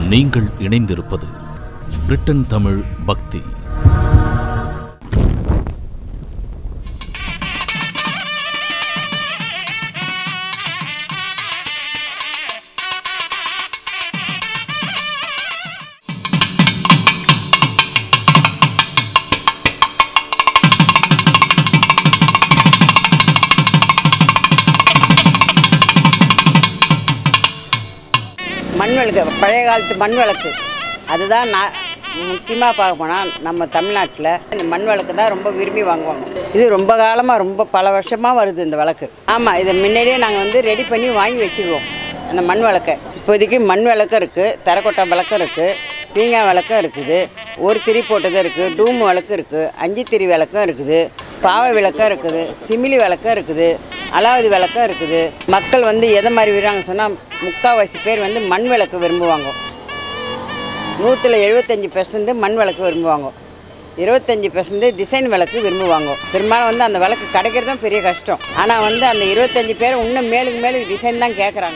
நீங்கள் இணைந்திருப்பது பிரிட்டன் தமிழ் பக்தி மண் விளக்கு பழைய காலத்து மண் விளக்கு அதுதான் நான் முக்கியமாக பார்க்க போனால் நம்ம தமிழ்நாட்டில் இந்த மண் விளக்கு தான் ரொம்ப விரும்பி வாங்குவாங்க இது ரொம்ப காலமாக ரொம்ப பல வருஷமாக வருது இந்த விளக்கு ஆமாம் இதை முன்னாடியே நாங்கள் வந்து ரெடி பண்ணி வாங்கி வச்சுக்குவோம் அந்த மண் விளக்கை இப்போதைக்கு மண் விளக்கும் இருக்குது தரக்கொட்டை விளக்கும் இருக்குது பீங்காய் விளக்கும் இருக்குது ஒரு திரி போட்டதும் இருக்குது டூம் விளக்கு இருக்குது அஞ்சு திரி விளக்கும் இருக்குது பாவை விளக்கம் இருக்குது சிமிலி விளக்கம் இருக்குது அலாவதி விளக்கம் இருக்குது மக்கள் வந்து எதை மாதிரி விடுறாங்க சொன்னால் முக்கால்வாசி பேர் வந்து மண் விளக்கு விரும்புவாங்க நூற்றில் எழுபத்தஞ்சி பெர்சன்ட் மண் விளக்கு விரும்புவாங்க இருபத்தஞ்சி பெர்சன்ட் டிசைன் விளக்கு விரும்புவாங்க பெரும்பாலும் வந்து அந்த விளக்கு கிடைக்கிறது தான் பெரிய கஷ்டம் ஆனால் வந்து அந்த இருபத்தஞ்சி பேர் இன்னும் மேலுக்கு மேலுக்கு டிசைன் தான் கேட்குறாங்க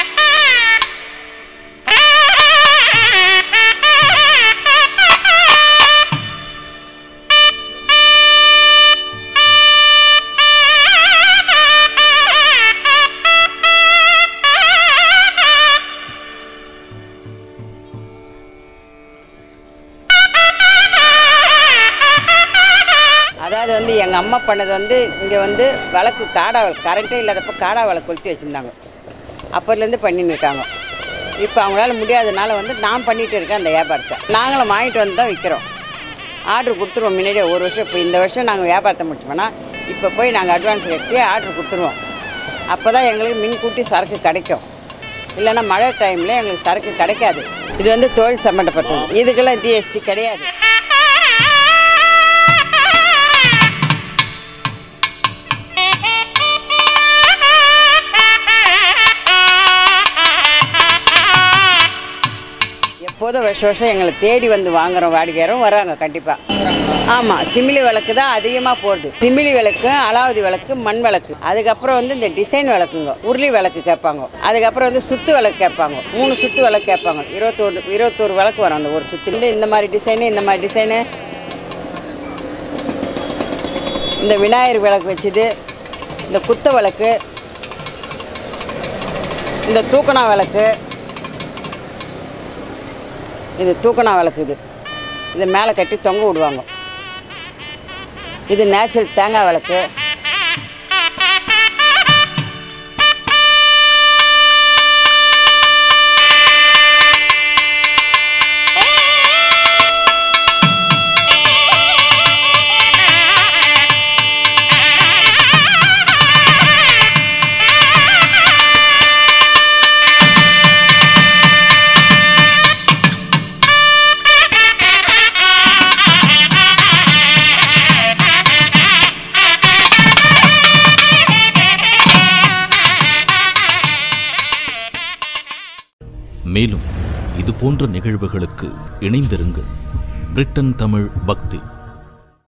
அதாவது வந்து எங்கள் அம்மா பண்ணது வந்து இங்கே வந்து விளக்கு காடா விளக்கு கரண்ட்டே இல்லாதப்போ காடா விளக்கு கொளுத்தி வச்சுருந்தாங்க அப்போலேருந்து பண்ணின்னு இருக்காங்க இப்போ அவங்களால முடியாதனால வந்து நான் பண்ணிகிட்டு இருக்கேன் அந்த வியாபாரத்தை நாங்களும் வாங்கிட்டு வந்து தான் விற்கிறோம் ஆர்டர் கொடுத்துருவோம் முன்னாடியே ஒரு வருஷம் இப்போ இந்த வருஷம் நாங்கள் வியாபாரத்தை முடிச்சோம்னா இப்போ போய் நாங்கள் அட்வான்ஸ் கட்டி ஆர்டர் கொடுத்துருவோம் அப்போ தான் எங்களுக்கு முன்கூட்டி சரக்கு கிடைக்கும் இல்லைன்னா மழை டைமில் எங்களுக்கு சரக்கு கிடைக்காது இது வந்து தொழில் சம்மந்தப்பட்டது இதுக்கெல்லாம் ஜிஎஸ்டி கிடையாது எப்போதும் வருஷம் வருஷம் எங்களை தேடி வந்து வாங்குறோம் வாடிக்கையாரும் வராங்க கண்டிப்பாக ஆமாம் சிமிலி விளக்கு தான் அதிகமாக போடுது சிமிலி விளக்கு அலாவதி விளக்கு மண் விளக்கு அதுக்கப்புறம் வந்து இந்த டிசைன் விளக்குங்க உருளி விளக்கு கேட்பாங்க அதுக்கப்புறம் வந்து சுத்து விளக்கு கேட்பாங்க மூணு சுத்து விளக்கு கேட்பாங்க இருபத்தோரு இருபத்தோரு விளக்கு வரும் அந்த ஒரு சுத்து இந்த இந்த மாதிரி டிசைனு இந்த மாதிரி டிசைனு இந்த விநாயகர் விளக்கு வச்சுது இந்த குத்த விளக்கு இந்த தூக்கணா விளக்கு இது தூக்கணா விளக்கு இது இது மேலே கட்டி தொங்க விடுவாங்க இது நேச்சுரல் தேங்காய் விளக்கு மேலும் இது போன்ற நிகழ்வுகளுக்கு இணைந்திருங்கள் பிரிட்டன் தமிழ் பக்தி